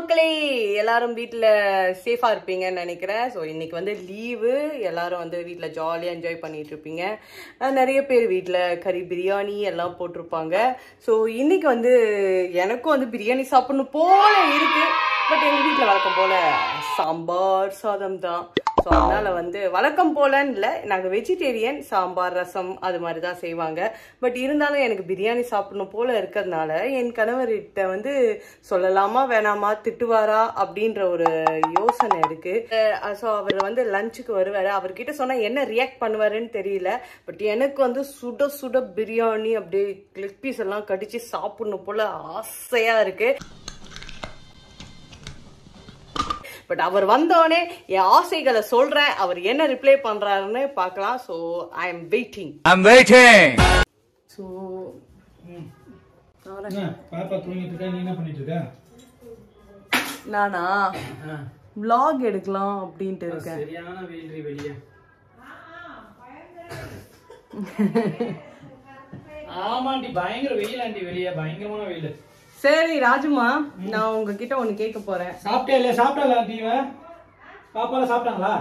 மக்களே எல்லாரும் வீட்டில் சேஃபாக இருப்பீங்கன்னு நினைக்கிறேன் ஸோ இன்னைக்கு வந்து லீவு எல்லாரும் வந்து வீட்டில் ஜாலியாக என்ஜாய் பண்ணிட்டு இருப்பீங்க அஹ் நிறைய பேர் வீட்டில் கறி பிரியாணி எல்லாம் போட்டிருப்பாங்க ஸோ இன்னைக்கு வந்து எனக்கும் வந்து பிரியாணி சாப்பிடணும் போல இருக்கு பட் எங்கள் வீட்டில் வழக்கம் போல சாம்பார் சாதம் தான் ஸோ அதனால வந்து வழக்கம் போலன்னு இல்லை நாங்கள் வெஜிடேரியன் சாம்பார் ரசம் அது மாதிரி தான் செய்வாங்க பட் இருந்தாலும் எனக்கு பிரியாணி சாப்பிடணும் போல இருக்கிறதுனால என் கணவர்கிட்ட வந்து சொல்லலாமா வேணாமா திட்டுவாரா அப்படின்ற ஒரு யோசனை இருக்கு ஸோ அவர் வந்து லஞ்சுக்கு வருவார் அவர்கிட்ட சொன்னால் என்ன ரியாக்ட் பண்ணுவாருன்னு தெரியல பட் எனக்கு வந்து சுட சுட பிரியாணி அப்படியே கிளிக் பீஸ் எல்லாம் கடிச்சு சாப்பிடணும் போல ஆசையா இருக்கு பட் அவர் வந்தோடனே என் ஆசைகளை சொல்றேன் அவர் என்ன ரிப்ளை பண்றாருன்னு பார்க்கலாம் so I am waiting I'm waiting. So என்ன, பாப்பா தூங்கிட்டு இருக்கா நீ என்ன பண்ணிட்டு இருக்க நானா ஆ, vlog எடுக்கலாம் அப்படின்ட்டு இருக்கேன் சரியான வெயில் வெளியே ஆமாண்டி பயங்கர வெயில் ஆண்டி வெளியே பயங்கரமான வெயில் சரி ராஜுமா நான் உங்ககிட்ட ஒன்னு கேட்க போறேன் சாப்பிட்டே இல்லையா சாப்பிட்டாளா ஆண்டி இவன் பாப்பால சாப்பிட்டாங்களா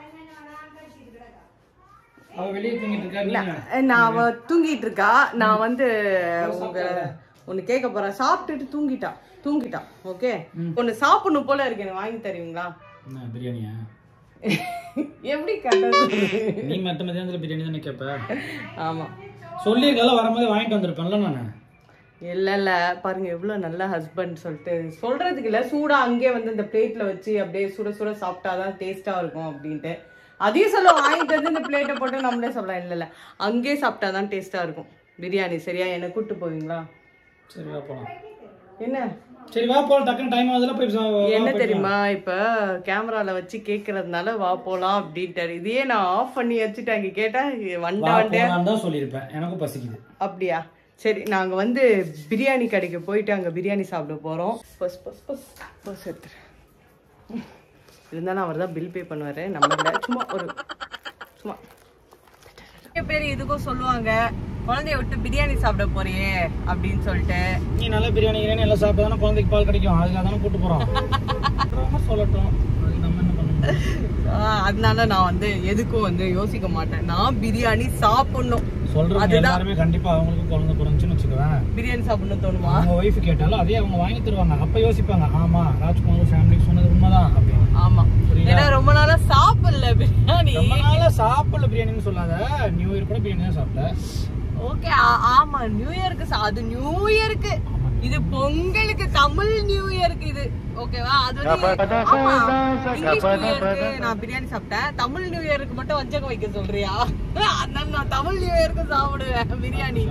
அவ வெளியே தூங்கிட்டு இருக்கா நீங்க நான் அவ தூங்கிட்டு இருக்கா நான் வந்து உங்க ஒன்னு கேட்க போறேன் சாப்பிட்டுட்டு தூங்கிட்டா தூங்கிட்டா ஓகே ஒன்னு சாப்பிடணும் போல இருக்கு எனக்கு வாங்கி தருவீங்களா என்ன பிரியாணியா எப்படி கட்டது நீ மத்த மதியானத்துல பிரியாணி தானே கேப்ப ஆமா சொல்லியிருக்கல வரும்போது வாங்கிட்டு வந்திருப்பேன்ல நானு இல்ல இல்ல பாருங்க எவ்வளவு நல்ல ஹஸ்பண்ட் சொல்லிட்டு சொல்றதுக்கு இல்ல சூடா அங்கேயே வந்து இந்த பிளேட்ல வச்சு அப்படியே சுட சுட சாப்பிட்டாதான் டேஸ்டா இருக்கும் அப்படின்ட்டு அதையும் சொல்ல வாங்கிட்டு வந்து இந்த பிளேட்டை போட்டு நம்மளே சொல்லலாம் இல்ல இல்ல அங்கேயே சாப்பிட்டாதான் டேஸ்டா இருக்கும் பிரியாணி சரியா என்ன கூட்டு போவீங்களா சரி வா போலாம் என்ன சரி வா போலாம் டக்குன்னு டைம் ஆகுதுல போய் சா- வா, என்ன போய் தெரியுமா இப்ப கேமரால வச்சு கேக்குறதுனால வா போலாம் அப்படின்ட்டாரு இதையே நான் ஆஃப் பண்ணி வச்சுட்டு அங்க கேட்டா வண்டா வா வண்டே போலான்னு தான் சொல்லியிருப்பேன் எனக்கும் பசிக்குது அப்படியா சரி நாங்க வந்து பிரியாணி கடைக்கு போயிட்டு அங்க பிரியாணி சாப்பிட போறோம் பஸ் பஸ் பஸ் பஸ் எடுத்துறேன் இருந்தாலும் அவர் தான் பில் பே பண்ணுவாரு நம்ம இல்ல சும்மா ஒரு சும்மா நிறைய பேர் இதுக்கும் சொல்லுவாங்க குழந்தைய விட்டு பிரியாணி சாப்பிட போறியே அப்படின்னு சொல்லிட்டு நீ நல்ல பிரியாணி கிரியாணி எல்லாம் சாப்பிட்டா தானே குழந்தைக்கு பால் கிடைக்கும் அதுக்காக தானே கூட்டு போறோம் அப்புறமா சொல்லட்டும் அதுக்கு நம்ம என்ன பண்ணணும் ஆஹ் அதனால நான் வந்து எதுக்கும் வந்து யோசிக்க மாட்டேன் நான் பிரியாணி சாப்பிடணும் சொல்றவங்க எல்லாருமே கண்டிப்பா அவங்களுக்கு குழந்தை பிறந்துச்சுன்னு வச்சுக்குவேன் பிரியாணி சாப்பிடணும் தோணுமா அவங்க ஒய்ஃப் கேட்டாலும் அதே அவங்க வாங்கி தருவாங்க அப்ப யோசிப்பாங்க ஆமா ராஜ்குமார் ஃபேமிலி சொன்னது உண்மைதான் அப்படின்னு ஆமா புரியுதா? ஏன்னா ரொம்ப நாளா சாப்பிடல பிரியாணி ரொம்ப நாளா சாப்பிடல பிரியாணின்னு சொல்லாத நியூ இயர் கூட பிரியாணி தான் சாப்பிட்டேன் ஓகே ஆமா நியூ இயருக்கு சா- அது நியூ இயருக்கு இது பொங்கலுக்கு தமிழ் நியூ இயருக்கு இது ஓகேவா அது வந்து ஆமா, இங்கிலீஷ் நியூ இயருக்கு நான் பிரியாணி சாப்பிட்டேன் தமிழ் நியூ இயருக்கு மட்டும் வஞ்சகம் வைக்க சொல்றியா அதனால நான் தமிழ் நியூ இயருக்கு சாப்பிடுவேன் பிரியாணி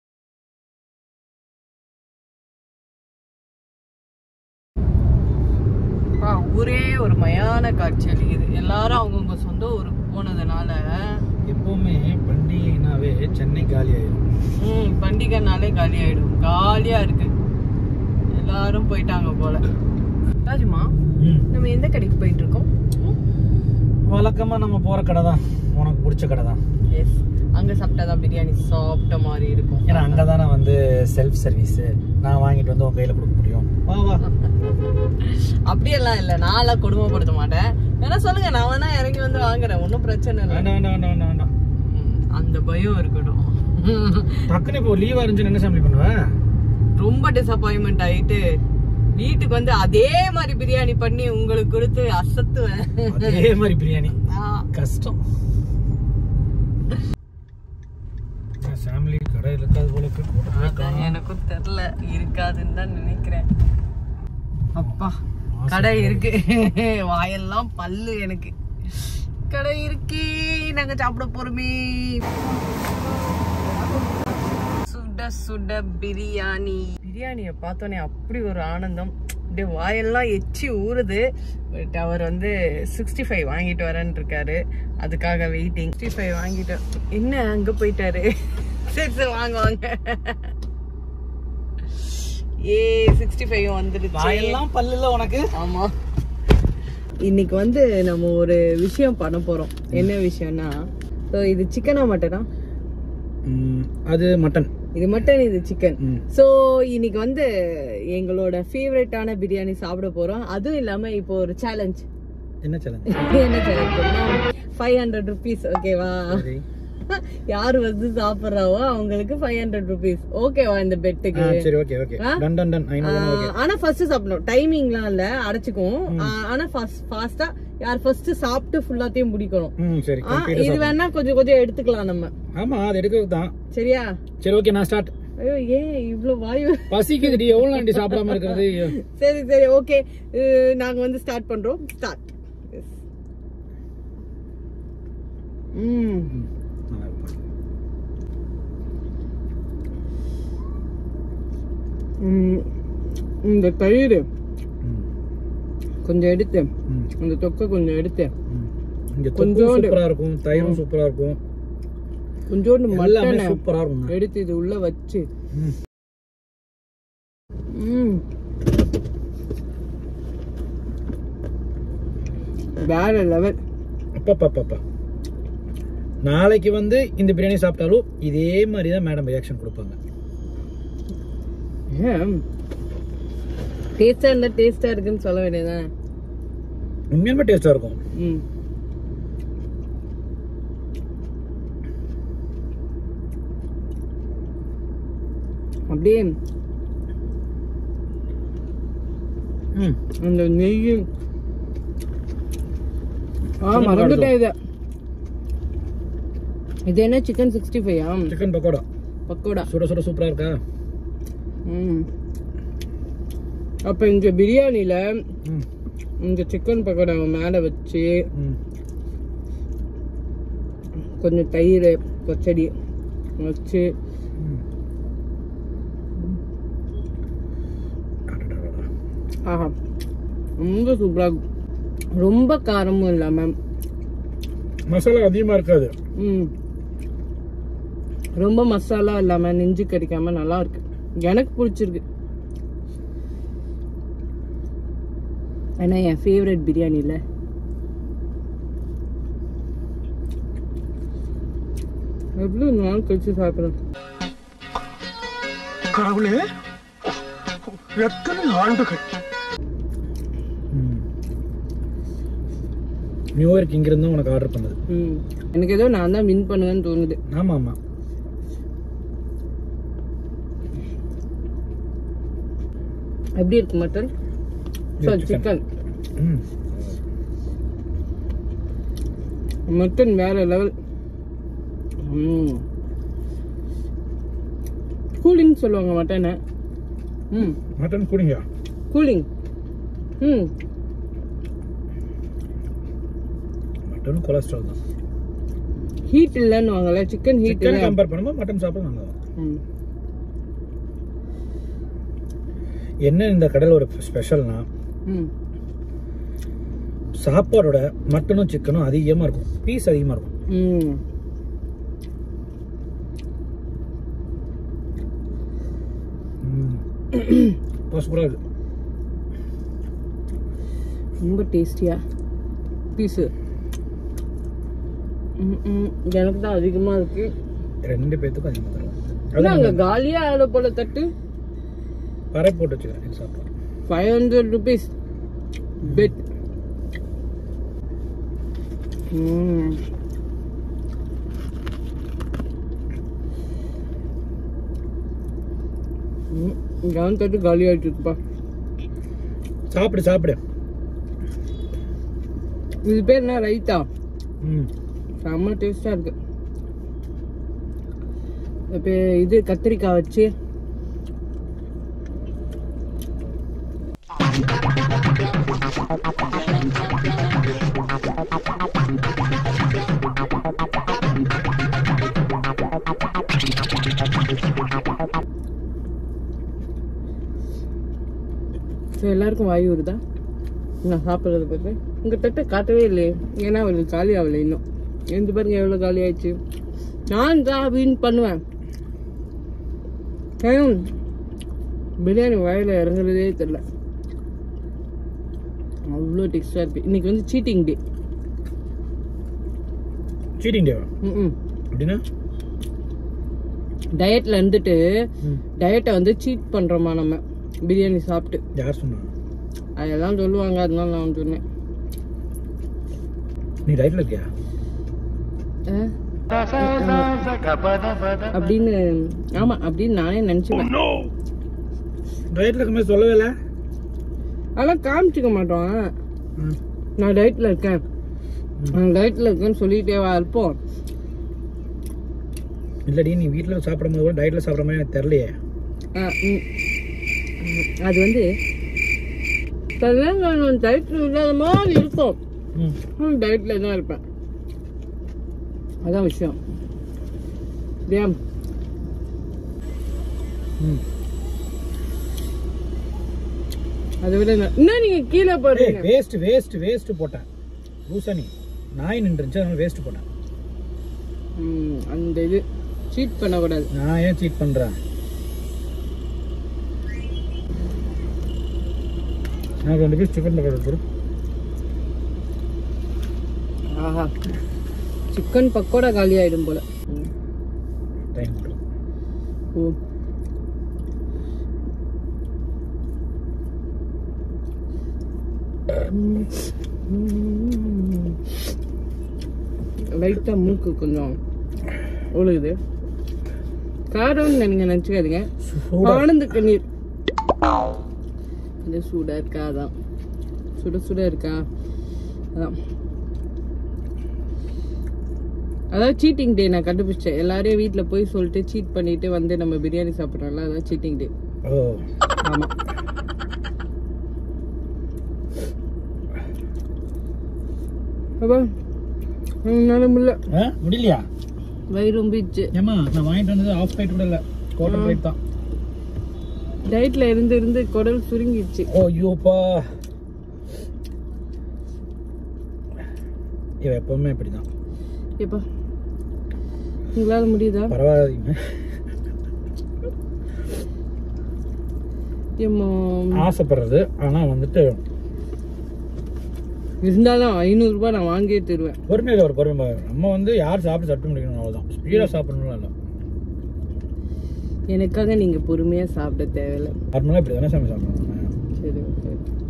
ஆ, ஊரே ஒரு மயான காட்சி அளிக்குது எல்லாரும் அவங்கவுங்க சொந்த ஊருக்கு போனதுனால எப்பவுமே பண்டிகைனாவே சென்னை காலி ஆயிடும் ம் பண்டிகைனாலே காலி ஆயிடும் காலியா இருக்கு எல்லாரும் போயிட்டாங்க போல ராஜுமா நம்ம எந்த கடைக்கு போயிட்டு இருக்கோம் வழக்கமா நம்ம போற கடை தான் உனக்கு பிடிச்ச கடை தான் எஸ் அங்க சாப்பிட்டாதான் பிரியாணி சாப்பிட்ட மாதிரி இருக்கும் ஏன்னா அங்கதானே வந்து செல்ஃப் சர்வீஸ் நான் வாங்கிட்டு வந்து உன் கையில கொடுக்க முடியும் வா வா அப்படியெல்லாம் இல்ல நான்லாம் கொடுமைப்படுத்த மாட்டேன் வேணா சொல்லுங்க நான் வேணா இறங்கி வந்து வாங்குறேன் ஒன்றும் பிரச்சனை இல்லை வேண்டாம் வேண்டாம் வேண்டாம் வேண்டாம் வேண்டாம் ம், அந்த பயம் இருக்கட்டும் டக்குன்னு இப்போ லீவா இருந்துச்சு என்ன சமையல் பண்ணுவேன் ரொம்ப டிசப்பாயின்மெண்ட் ஆயிட்டு வீட்டுக்கு வந்து அதே மாதிரி பிரியாணி பண்ணி உங்களுக்கு கொடுத்து அசத்துவேன் அதே மாதிரி பிரியாணி ஆ. கஷ்டம் ஃபேமிலி கடை இருக்காது போல இருக்கு அதான் எனக்கும் தெரியல இருக்காதுன்னு தான் நினைக்கிறேன் அப்பா கடை இருக்கு வாயெல்லாம் பல்லு எனக்கு கடை இருக்கே நாங்க சாப்பிட போறோமே சுட சுட பிரியாணி பிரியாணியை பார்த்தோன்னே அப்படி ஒரு ஆனந்தம் அப்படியே வாயெல்லாம் எச்சி ஊறுது பட் அவர் வந்து சிக்ஸ்டி ஃபைவ் வாங்கிட்டு வரேன்னு இருக்காரு அதுக்காக வெயிட்டிங் சிக்ஸ்டி ஃபைவ் வாங்கிட்டு என்ன அங்க போயிட்டாரு சரி சரி வாங்க வாங்க ஏ சிக்ஸ்டி ஃபைவ் வந்துடுச்சு வாயெல்லாம் பல்லுல உனக்கு ஆமா இன்னைக்கு வந்து நம்ம ஒரு விஷயம் பண்ண போறோம் என்ன விஷயம்னா so இது சிக்கனா மட்டனா ம், அது மட்டன் இது மட்டன் இது சிக்கன் ம். சோ இன்னைக்கு வந்து எங்களோட ஃபேவரட்டான பிரியாணி சாப்பிட போறோம் அதுவும் இல்லாம இப்போ ஒரு சேலஞ்ச் என்ன சேலஞ்ச் என்ன சேலஞ்ச் ஃபைவ் ஹண்ட்ரட் ருபீஸ் ஓகேவா யார் வந்து சாப்பிடுறாவோ அவங்களுக்கு ஃபைவ் ஹண்ட்ரட் ருபீஸ் ஓகேவா இந்த பெட்டுக்கு சரி ஓகே ஓகே ஆ? டன் டன் டன் ஐநூறு ஓகே ஆனா ஃபர்ஸ்ட் சாப்பிடணும் டைமிங்லாம் இல்ல அடைச்சுக்கும் ஆனா ஃபாஸ்டா யார் ஃபர்ஸ்ட் சாப்பிட்டு ஃபுல்லாத்தையும் முடிக்கணும் ம் சரி ஆ, இது வேணா கொஞ்சம் கொஞ்சம் எடுத்துக்கலாம் நம்ம ஆமா அது எடுக்கிறது தான் சரியா சரி ஓகே நான் ஸ்டார்ட் ஐயோ ஏன் இவ்ளோ வாயு பசிக்குதுடி எவ்வளவு நாண்டி சாப்பிடாம இருக்கிறது ஐயோ. சரி சரி ஓகே நாங்க வந்து ஸ்டார்ட் பண்றோம் ஸ்டார்ட் ம் ம், நல்லா இருப்பா. ம், இந்த தயிர் ம், கொஞ்சம் எடுத்து ம், அந்த தொக்கை கொஞ்சம் எடுத்து ம். இங்க தொக்கும் கொஞ்சோண்டு. சூப்பரா இருக்கும் தயிரும் சூப்பரா இருக்கும் கொஞ்சோண்டு எல்லாமே மட்டனை சூப்பரா இருக்கும் எடுத்து இது உள்ள வச்சு ம். ம் வேற லெவல் அப்பப்பப்பப்பா நாளைக்கு வந்து இந்த பிரியாணி சாப்பிட்டாலும் இதே மாதிரி தான் மேடம் ரியாக்ஷன் கொடுப்பாங்க ஏன் டேஸ்டா இருந்தா டேஸ்டா இருக்குன்னு சொல்ல வேண்டியதுதான் உண்மையாலுமே டேஸ்டா இருக்கும் ம் அப்படியே ம் அந்த நெய் ஆ மறந்துட்டேன் இத இது என்ன சிக்கன் சிக்ஸ்டி ஃபைவா சிக்கன் பக்கோடா பக்கோடா சுட சுட சூப்பரா இருக்கா ம் அப்ப இந்த பிரியாணில ம் இந்த சிக்கன் பக்கோடாவை மேல வச்சு ம் கொஞ்சம் தயிர் பச்சடி வச்சு ம். அடடடடா. ஆஹா ரொம்ப சூப்பரா இருக்கும். ரொம்ப காரமும் இல்லாம மசாலா அதிகமா இருக்காது ம் ரொம்ப மசாலா இல்லாம நெஞ்சு கடிக்காம நல்லா இருக்கு எனக்கு பிடிச்சிருக்கு ஏன்னா என் ஃபேவரட் பிரியாணி இல்ல எவ்வளவு நாள் கழிச்சு சாப்பிடுறேன் கடவுளே எத்தனை ஆண்டுகள் ம். நியூ இயர்க்கு இங்க இருந்தா உனக்கு ஆர்டர் பண்ணது ம் எனக்கு ஏதோ நான் தான் வின் பண்ணுவேன்னு தோணுது ஆமா ஆமா எப்படி இருக்கு மட்டன் chicken. சிக்கன் ம் மட்டன் வேற லெவல் கூலிங் சொல்லுவாங்க மட்டனை ம் மட்டன் கூடிங்க கூலிங் ம் மட்டன் கொலஸ்ட்ரால் தான் ஹீட் இல்லைன்னு வாங்கல சிக்கன் ஹீட் சிக்கன் இல்லை கம்பேர் பண்ணும்போது மட்டன் சாப்பிட நல்லா இருக்கும் ம். என்ன இந்த கடையில் ஒரு ஸ்பெஷல்னா ம் சாப்பாடோட மட்டனும் சிக்கனும் அதிகமாக இருக்கும் பீஸ் அதிகமாக இருக்கும் ம் சூப்பராக இருக்கு ரொம்ப டேஸ்டியா பீஸு எனக்கு தான் அதிகமா இருக்கு ரெண்டு பேத்துக்கும் அதிகமாக தரும் ஆனா அங்க காலியா ஆள போல தட்டு பறை போட்டு வச்சுக்கிறேன் இது சாப்பிட்றேன் ஃபைவ் ஹண்ட்ரட் ருபீஸ் பெட் கவன் தட்டு காலி ஆயிட்டு இருக்குப்பா சாப்பிடு சாப்பிடு இது பேர் என்ன ரைத்தா ம் செம்ம டேஸ்டா இருக்கு இப்போ இது கத்திரிக்காய் வச்சு ஸோ எல்லாருக்கும் வாயு வருதா நான் சாப்பிட்றத பற்றி உங்கள் தட்டை காட்டவே இல்லையே ஏன்னா அவளுக்கு காலி ஆகலை இன்னும் எந்த பாருங்க எவ்வளோ காலி ஆயிடுச்சு நான் தான் வின் பண்ணுவேன் ஏன் பிரியாணி வாயில இறங்குறதே தெரில அவ்வளோ டேஸ்டாக இருக்கு இன்னைக்கு வந்து சீட்டிங் டே சீட்டிங் டேவா ம் அப்படின்னா டயட்ல இருந்துட்டு ம். டயட்டை வந்து சீட் பண்றோமா நம்ம பிரியாணி சாப்பிட்டு யார் சொன்னா அதெல்லாம் சொல்லுவாங்க அதனால நான் சொன்னேன் நீ ரைட்ல இருக்கியா அஹ், அப்படின்னு ஆமா அப்படின்னு நானே நினைச்சுப்பேன் ரைட்ல இருக்க மாதிரி சொல்லவே இல்லை அதெல்லாம் காமிச்சிக்க மாட்டோம் நான் டயட்ல இருக்கேன் நான் டயட்ல இருக்கேன்னு சொல்லிட்டே வா இருப்போம் இல்லடி நீ வீட்டில் சாப்பிடும் போது கூட டயட்ல சாப்பிட்ற மாதிரி எனக்கு தெரியலையே அஹ், ம். ம், அது வந்து கல்யாணம் டயட்ல இல்லாத மாதிரி இருக்கும் ம் டயட்ல தான் இருப்பேன் அதான் விஷயம் ஏன் ம் அதை விட என்ன- என்ன நீங்க கீழே ஏய் போடுறீங்க வேஸ்ட் வேஸ்ட் வேஸ்ட் போட்டேன் லூசா நீ நாய் நின்றுச்சு அதனால வேஸ்ட் போட்டேன் ம், அந்த இது சீட் பண்ணக்கூடாது நான் ஏன் சீட் பண்றேன் எனக்கு ரெண்டு பீஸ் சிக்கன் பக்கோடா போடு ஆஹா சிக்கன் பக்கோடா காலி ஆயிடும் போல ம். டைம் ஓ லைட்டா மூக்கு கொஞ்சம் ஒழுகுது காரம்னு நீங்க நினைச்சுக்காதீங்க ஆனந்த கண்ணீர் கொஞ்சம் சூடா இருக்கா அதான் சுட சுட இருக்கா அதான் அதாவது சீட்டிங் டே நான் கண்டுபிடிச்சேன் எல்லாரையும் வீட்ல போய் சொல்லிட்டு சீட் பண்ணிட்டு வந்து நம்ம பிரியாணி சாப்பிட்றோம்ல அதான் சீட்டிங் டே ஓ ஆமா அப்பா என்னால முடியல ஆ முடியலையா வயிறு ரொம்பிச்சு ஏமா நான் வாங்கிட்டு வந்தது ஆஃப் பைட் கூட இல்லை குவார்டர் பைட் தான் டயட்ல இருந்து இருந்து குடல் சுருங்கிடுச்சு ஓ ஐயோப்பா இவ எப்பவுமே இப்படிதான் எப்பா உங்களால முடியுதா பரவாயில்லைங்க ஏம்மா, ஆசைப்படுறது ஆனா வந்துட்டு இருந்தாலும் ஐநூறு ரூபாய் நான் வாங்கியே தருவேன் பொறுமையாக ஒரு பொறுமை நம்ம வந்து யார் சாப்பிட்டு சாப்பிட்டு முடிக்கணும் அவ்வளோதான் ஸ்பீடாக சாப்பிடணும்லாம் இல்லை எனக்காக நீங்க பொறுமையா சாப்பிட தேவையில்ல நார்மலாக இப்படி தானே சாமி சாப்பிடணும் சரி ஓகே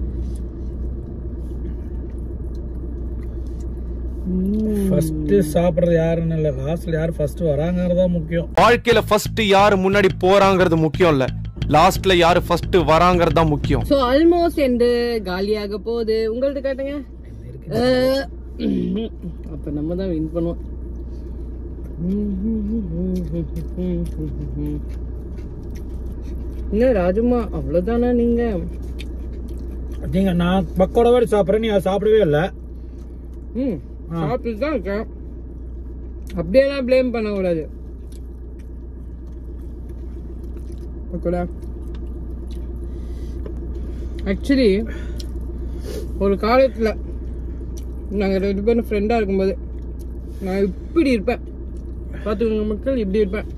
ஃபர்ஸ்ட் சாப்பிட்றது யாருன்னு இல்லை லாஸ்ட்ல யார் ஃபர்ஸ்ட் வராங்கிறது தான் முக்கியம் வாழ்க்கையில ஃபர்ஸ்ட் யாரு முன்னாடி போறாங்கிறது முக்கியம் இல்ல லாஸ்ட்ல யாரு ஃபர்ஸ்ட் வராங்கிறது தான் முக்கியம் ஸோ ஆல்மோஸ்ட் எண்டு காலியாக போகுது உங்கள்ட்ட காட்டுங்க அஹ், அப்ப நம்ம தான் வின் பண்ணுவோம் என்ன ராஜுமா அவ்வளவுதானா நீங்க நீங்க நான் பக்கோட வாடி சாப்பிட்றேன் நீ அதை சாப்பிடவே இல்லை ம் ஆ. சாப்பிட்டு தான் இருக்கேன் அப்படியெல்லாம் ப்ளேம் பண்ணக்கூடாது பக்கோடா ஆக்சுவலி ஒரு காலத்தில் நாங்கள் ரெண்டு பேரும் ஃப்ரெண்டாக இருக்கும்போது நான் இப்படி இருப்பேன் பார்த்துக்கோங்க மக்கள் இப்படி இருப்பேன்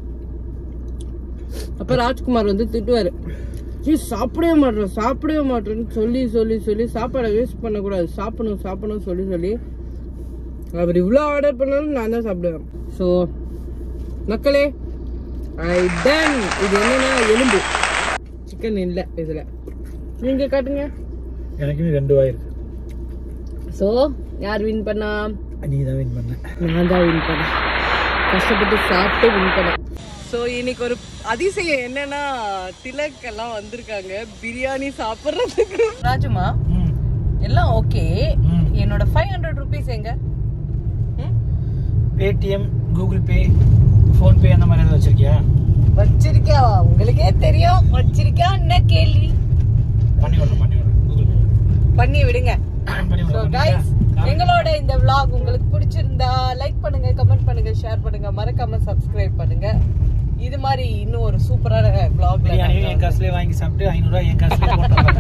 அப்போ ராஜ்குமார் வந்து திட்டுவார் ஜி சாப்பிடவே மாட்டேன் சாப்பிடவே மாட்டேன்னு சொல்லி சொல்லி சொல்லி சாப்பாடை வேஸ்ட் பண்ணக்கூடாது சாப்பிடணும் சாப்பிடணும் சொல்லி சொல்லி அவர் இவ்வளோ ஆர்டர் பண்ணாலும் நான் தான் சாப்பிடுவேன் ஸோ மக்களே ஐ டன் இது என்னன்னா எலும்பு சிக்கன் இல்லை இதில் நீங்கள் காட்டுங்க எனக்குமே ரெண்டு வாய் இருக்கு ஸோ யார் வின் பண்ணா நீ தான் வின் பண்ண நான் தான் வின் பண்ணேன் கஷ்டப்பட்டு சாப்பிட்டு வின் பண்ணேன் ஸோ இன்னைக்கு ஒரு அதிசயம் என்னன்னா திலக் எல்லாம் வந்திருக்காங்க பிரியாணி சாப்பிட்றதுக்கு ராஜுமா எல்லாம் ஓகே ம். என்னோட ஃபைவ் ஹண்ட்ரட் ருபீஸ் எங்க ம்? பேடிஎம் கூகுள் பே ஃபோன்பே அந்த மாதிரி ஏதாவது வச்சிருக்கியா வச்சிருக்கியா உங்களுக்கே தெரியும் வச்சிருக்கியா என்ன கேள்வி பண்ணி விடுறேன் பண்ணி விடுறேன் கூகுள் பண்ணி விடுங்க பண்ணி ஸோ விடுறேன் கைஸ் எங்களோட இந்த vlog உங்களுக்கு பிடிச்சிருந்தா லைக் பண்ணுங்க கமெண்ட் பண்ணுங்க ஷேர் பண்ணுங்க மறக்காம சப்ஸ்கிரைப் பண்ணுங்க இது மாதிரி இன்னும் ஒரு சூப்பரான பிரியாணியும் என் vlogல காசுலேயே வாங்கி சாப்பிட்டு ஐநூறுரூவா என் காசுலேயே போட்டு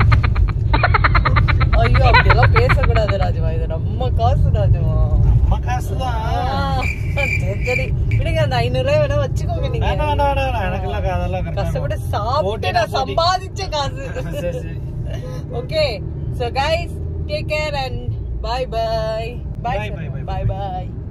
ஐயோ அப்படியெல்லாம் பேசக்கூடாது ராஜுவா இது நம்ம காசு ராஜுவா நம்ம காசு தான் ஆ, சரி சரி விடுங்க அந்த ஐநூறு ரூபாய் வேணா வச்சுக்கோங்க நீங்க வேண்டாம் வேண்டாம் வேண்டாம் எனக்கெல்லாம் அதெல்லாம் correct ஆ கஷ்டப்பட்டு இருக்கும். சாப்பிட்டு போட்டினா நான் போட்டி. சம்பாதிச்ச காசு சரி சரி okay so guys take care and bye bye Bye, bye, bye, bye by